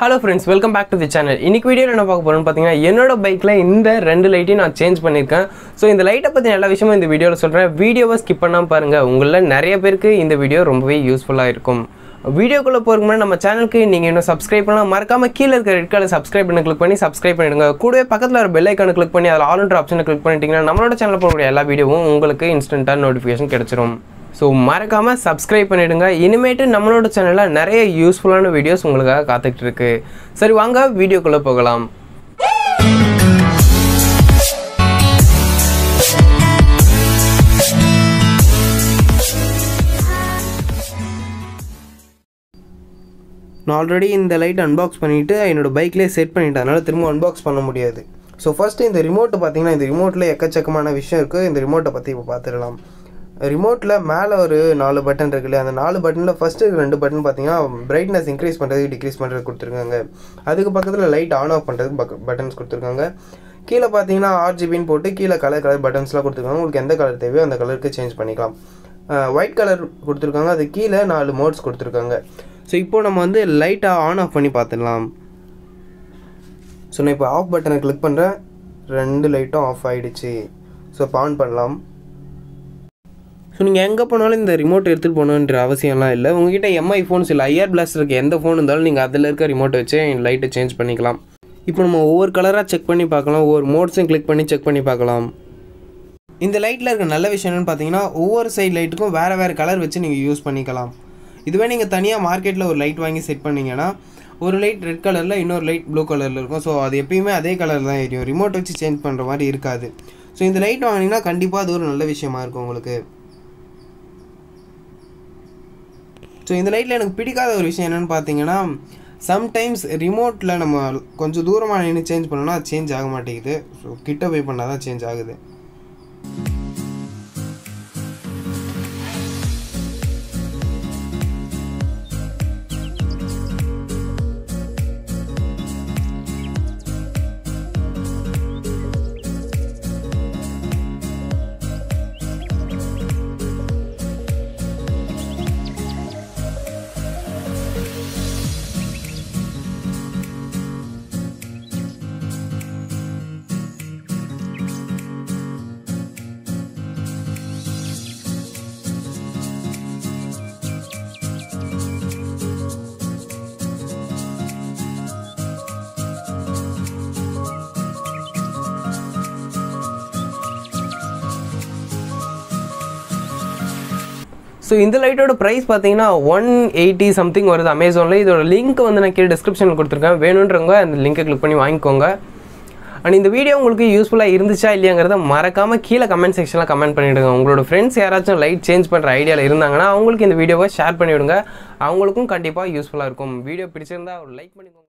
hello friends welcome back to the channel இன்னைக்கு வீடியோவில் என்ன பார்க்க போகிறோம்னு பார்த்தீங்கன்னா என்னோட பைக்கில் இந்த ரெண்டு லைட்டையும் நான் சேஞ்ச் பண்ணியிருக்கேன் ஸோ இந்த லைட்டை பற்றி எல்லா விஷயமும் இந்த வீடியோவில் சொல்கிறேன் வீடியோவை ஸ்கிப் பண்ணாமல் பாருங்கள் உங்களில் நிறைய பேருக்கு இந்த வீடியோ ரொம்பவே யூஸ்ஃபுல்லாக இருக்கும் வீடியோக்குள்ளே போகிறதுக்கு முன்னாடி நம்ம சேனலுக்கு நீங்கள் இன்னும் சப்ஸ்கிரைப் பண்ணலாம் மறக்காம கீழே இருக்க ரெட் கலர் சப்ஸ்கிரைப் பண்ணி கிளிக் பண்ணி சப்ஸ்கிரைப் பண்ணிடுங்க கூடவே பக்கத்தில் ஒரு பெல் ஐக்கானை கிளிக் பண்ணி அதில் ஆல் ஆப்ஷனை கிளிக் பண்ணிட்டீங்கன்னா நம்மளோட சேனல் போகக்கூடிய எல்லா வீடியோவும் உங்களுக்கு இன்ஸ்டண்ட்டாக நோட்டிஃபிகேஷன் கிடச்சிரும் ஸோ மறக்காமல் சப்ஸ்கிரைப் பண்ணிவிடுங்க இனிமேட்டு நம்மளோட சேனலில் நிறைய யூஸ்ஃபுல்லான வீடியோஸ் உங்களுக்காக காத்துக்கிட்டு இருக்கு சரி வாங்க வீடியோக்குள்ளே போகலாம் நான் ஆல்ரெடி இந்த லைட் அன்பாக்ஸ் பண்ணிவிட்டு என்னோட பைக்லேயே செட் பண்ணிட்டேன் அதனால் திரும்ப அன்பாக்ஸ் பண்ண முடியாது ஸோ ஃபஸ்ட்டு இந்த ரிமோட்டை பார்த்தீங்கன்னா இந்த ரிமோட்டில் எக்கச்சக்கமான விஷயம் இருக்குது இந்த ரிமோட்டை பற்றி இப்போ பார்த்துடலாம் ரிமோட்டில் மேலே ஒரு நாலு பட்டன் இருக்கு இல்லையா அந்த நாலு பட்டனில் ஃபஸ்ட்டு ரெண்டு பட்டன் பார்த்தீங்கன்னா பிரைட்னஸ் இன்க்ரீஸ் பண்ணுறதுக்கு டிக்ரீஸ் பண்ணுறதுக்கு கொடுத்துருக்காங்க அதுக்கு பக்கத்தில் லைட் ஆன் ஆஃப் பண்ணுறதுக்கு பக்க பட்டன்ஸ் கொடுத்துருக்காங்க கீழே பார்த்தீங்கன்னா ஆர்ஜிபின்னு போட்டு கீழே கலர் கலர் பட்டன்ஸ்லாம் கொடுத்துருக்காங்க உங்களுக்கு எந்த கலர் தேவையோ அந்த கலருக்கு சேஞ்ச் பண்ணிக்கலாம் ஒயிட் கலர் கொடுத்துருக்காங்க அது கீழே நாலு மோட்ஸ் கொடுத்துருக்காங்க ஸோ இப்போ நம்ம வந்து லைட்டாக ஆன் ஆஃப் பண்ணி பார்த்துடலாம் ஸோ நான் இப்போ ஆஃப் பட்டனை கிளிக் பண்ணுறேன் ரெண்டு லைட்டும் ஆஃப் ஆகிடுச்சு ஸோ இப்போ ஆன் பண்ணலாம் ஸோ நீங்கள் எங்கே போனாலும் இந்த ரிமோட் எடுத்துகிட்டு போகணுன்ற அவசியம்லாம் இல்லை உங்ககிட்ட எம்ஐ ஃபோன்ஸ் இல்லை ஐஆர் பிளாஸ்ட் இருக்க எந்த ஃபோன் இருந்தாலும் நீங்கள் அதில் இருக்க ரிமோட்டை வச்சு லைட்டை சேஞ்ச் பண்ணிக்கலாம் இப்போ நம்ம ஒவ்வொரு கலராக செக் பண்ணி பார்க்கலாம் ஒவ்வொரு மோட்ஸும் கிளிக் பண்ணி செக் பண்ணி பார்க்கலாம் இந்த லைட்டில் இருக்க நல்ல விஷயம் என்னென்னு பார்த்தீங்கன்னா ஒவ்வொரு சைடு லைட்டுக்கும் வேறு வேறு கலர் வச்சு நீங்கள் யூஸ் பண்ணிக்கலாம் இதுவே நீங்கள் தனியாக மார்க்கெட்டில் ஒரு லைட் வாங்கி செட் பண்ணிங்கன்னா ஒரு லைட் ரெட் கலரில் இன்னொரு லைட் ப்ளூ கலரில் இருக்கும் ஸோ அது எப்பயுமே அதே கலர் தான் எரியும் ரிமோட் வச்சு சேஞ்ச் பண்ணுற மாதிரி இருக்காது ஸோ இந்த லைட் வாங்கினீங்கன்னா கண்டிப்பாக அது ஒரு நல்ல விஷயமா இருக்கும் உங்களுக்கு ஸோ இந்த லைட்டில் எனக்கு பிடிக்காத ஒரு விஷயம் என்னென்னு பார்த்தீங்கன்னா சம்டைம்ஸ் ரிமோட்டில் நம்ம கொஞ்சம் தூரமாக நின்று சேஞ்ச் பண்ணோன்னா அது சேஞ்ச் ஆக மாட்டேங்குது ஸோ கிட்ட போய் பண்ணால் தான் சேஞ்ச் ஆகுது ஸோ இந்த லைட்டோட ப்ரைஸ் பார்த்தீங்கன்னா ஒன் எயிட்டி சம்திங் வருது அமேசானில் இதோட லிங்க் வந்து நான் கீழே டிஸ்கிரிப்ஷனில் கொடுத்துருக்கேன் வேணுன்றவங்க அந்த லிங்கை கிளிக் பண்ணி வாங்கிக்கோங்க அண்ட் இந்த வீடியோ உங்களுக்கு யூஸ்ஃபுல்லாக இருந்துச்சா இல்லையாங்கிறத மறக்காமல் கீழே கமெண்ட் செக்ஷனில் கமெண்ட் பண்ணிவிடுங்க உங்களோட ஃப்ரெண்ட்ஸ் யாராச்சும் லைட் சேஞ்ச் பண்ணுற ஐடியாவில் இருந்தாங்கன்னா அவங்களுக்கு இந்த வீடியோவை ஷேர் பண்ணிவிடுங்க அவங்களுக்கும் கண்டிப்பாக யூஸ்ஃபுல்லாக இருக்கும் வீடியோ பிடிச்சிருந்தா ஒரு லைக் பண்ணிக்கோங்க